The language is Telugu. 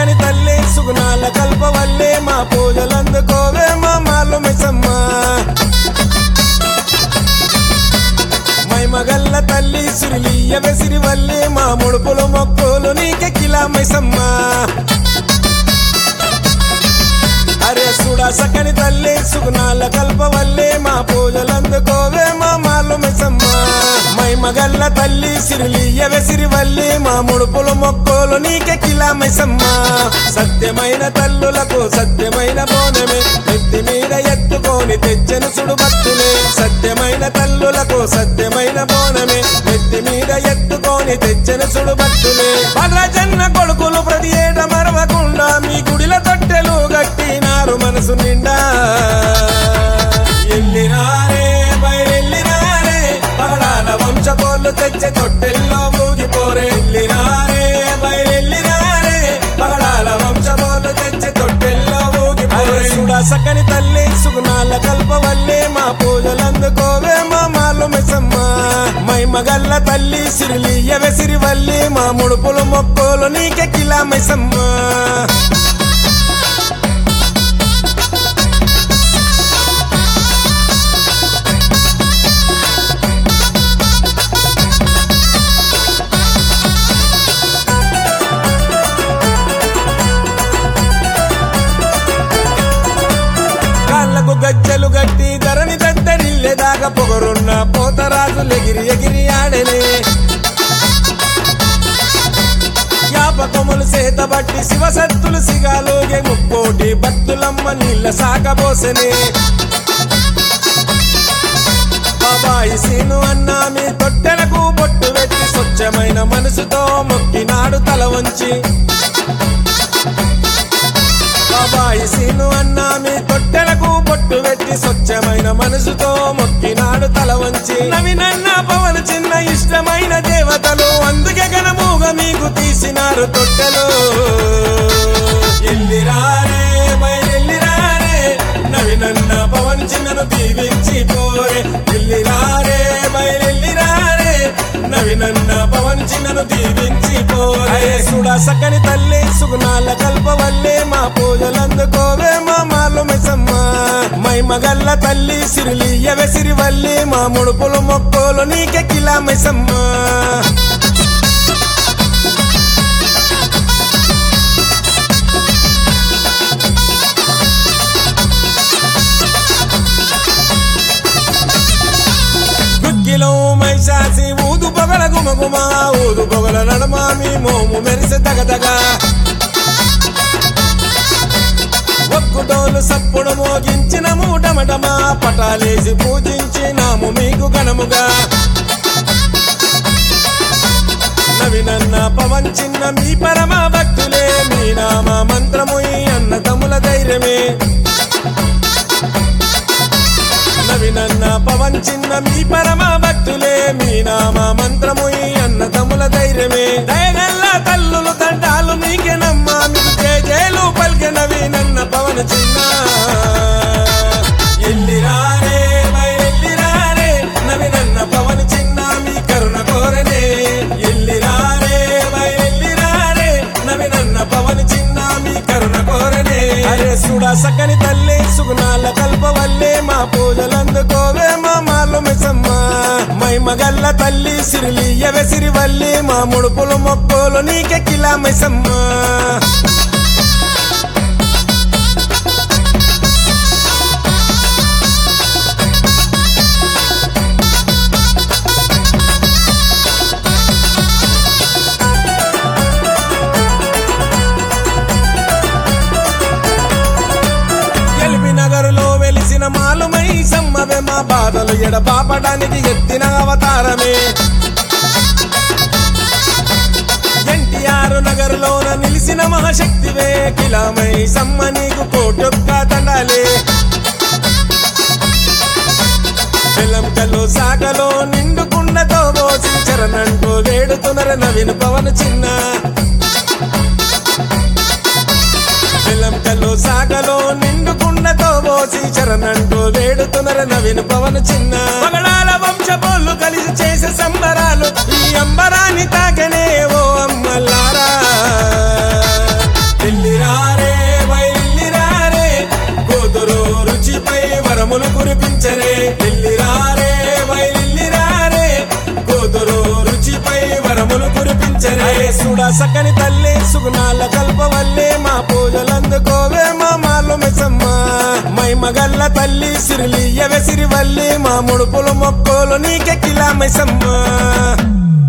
సకని తల్లి సుగుణాల కల్పవల్లే మా పూజలందుకోవే మా మాలు మిసమ్మ మైమగల్ల తల్లి సిరిలియ వెసిరివల్లి మా ముడుపులు మొక్కులు నీకే కిలా మైసమ్మ అరే సుడా సకని తల్లి సుగుణాల కల్పవల్లే మా పూజలందుకోవే మా మాలు మిసమ్మ మైమగల్ల తల్లి సిరిలియ వెసిరివల్లి మా ముడుపులు మొక్కులు నీకే కిలా మైసమ్మ సత్యమైన తల్లులకు సత్యమైన బోనమే ఎత్తి మీద ఎత్తుకొని తెచ్చను సుడు భక్తులే సత్యమైన తల్లులకు సత్యమైన బోనమే ఎత్తి మీద ఎత్తుకొని తెచ్చను సుడు భక్తులే భద్రజన్న కొడుకులు ప్రతి ఏట మరవకుండా మీ గుడిల తొట్టెలు గట్టినారు మనసు నిండా ఎల్లినారే బయలెల్లినారే పగడాల వంశపోళ్ళు తెచ్చే తొట్టెల్లో మూగిపోరే ఎల్లినారే బయలెల్లినారే పగడాల వంశపోళ్ళు తెచ్చే తొట్టెల్లో మూగిపోరే సుడా సకని తల్లి సుగుణాల కల్పవల్లే మా పూజలందుకోవే మా మాలు మిసమ్మ మైమగల్ల తల్లి సిరిలియ వెసిరివల్లి మా ముడుపులు మొక్కులు నీకే కిలా మైసమ్మ కాళ్ళకు గజ్జలు గట్టి ధరని దద్దరిల్లేదాకా పొగరున్న పోతరాజు ఎగిరి ఎగిరి ఆడలే జ్ఞాపకములు సేతబట్టి శివసత్తులు సిగాలోగే ముక్కోటి భక్తులమ్మ నీళ్ళ సాగబోసనే బాబాయి సీను అన్న మీ తొట్టెలకు బొట్టు పెట్టి స్వచ్ఛమైన మనసుతో మొక్కినాడు తల వంచి బాబాయి సీను అన్న మీ తొట్టెలకు బొట్టు పెట్టి స్వచ్ఛమైన మనసుతో మొక్కినాడు తల వంచి నవినన్న పవన్ చిన్న ఇష్టమైన దేవతలు అందుకే గణముగా మీకు తీసినారు తొట్టెలు ఎల్లిరారే బయలెల్లిరారే నవినన్న పవన్ చిన్నను దీవించి పోరే ఎల్లిరారే బయలెల్లిరారే నవినన్న పవన్ చిన్నను దీవించి పోరే సుడా సకని తల్లి సుగుణాల కల్పవల్లే మా పూజలందుకోవే మా మాలు మిసమ్మ మైమగల్ల తల్లి సిరిలియ వెసిరివల్లి మా ముడుపులు మొక్కులు నీకే కిలా మిసమ్మ గుగ్గిలో మైశాసి ఊదు పొగల గుమగుమ ఊదు పొగల నడమ మీ మోము మెరిసె దగదగ ఒక్కుటోలు సప్పుడు మోగించిన మూటమటమా పటాలేసి పూజించినాము మీకు గణముగా నవినన్న పవన్ చిన్న మీ పరమ భక్తులే మీ నామ మంత్రము ఈ అన్న తమ్ముల ధైర్యమే నవినన్న పవన్ చిన్న మీ పరమ భక్తులే మీ నామ మంత్రము ఈ అన్న తమ్ముల ధైర్యమే దయగల్ల తల్లులు తండాలు మీకేనమ్మా మీకు జయ జయలు పలికే నవీనన్న పవన్ చిన్న ఎల్లిరారే బయలెల్లిరారే నవినన్న పవన్ చిన్న మీ కరుణ కోరనే ఎల్లిరారే బయలెల్లిరారే నవినన్న పవన్ చిన్న మీ కరుణ కోరనే అరే సుడా సకని తల్లి సుగుణాల కల్పవల్లే మా పూజలందుకోవే మా మాలు మిసమ్మ మైమగల్ల తల్లి సిరిలియ వెసిరివల్లి మా ముడుపులు మొక్కులు నీకే కిలా మిసమ్మ ఎల్బి నగరులో వెలిసిన మాలుమై సమ్మవే మా బాధలు ఎడబాపడానికి ఎత్తిన అవతారమే ఎన్టీఆర్ నగరులోన నిలిసిన మహాశక్తివే కిలామై సమ్మ నీకు కోటొక్క దండాలే వెలంకలో సాగలో నిండుకుండతో పోసి చరణంటూ వేడుతున్నర నవీన పవన్ చిన్న వెలంకలో సాగలో నిండుకుండతో పోసి చరణంటూ వేడుతున్నర నవీన పవన్ చిన్న పగడాల వంశపోళ్ళు కలిసి చేసే సంబరాలు ఈ అంబరాన్ని తాకనే ఓ అమ్మలారా సకని తల్లి సుగుణాల కల్పవల్లి మా పూజలందుకోవే మా మాలు మిసమ్మ మై మగల్ల తల్లి సిరిలియ్యవే సిరివల్లి మా ముడుపులు మొక్కులు నీకెక్కిలా మిసమ్మ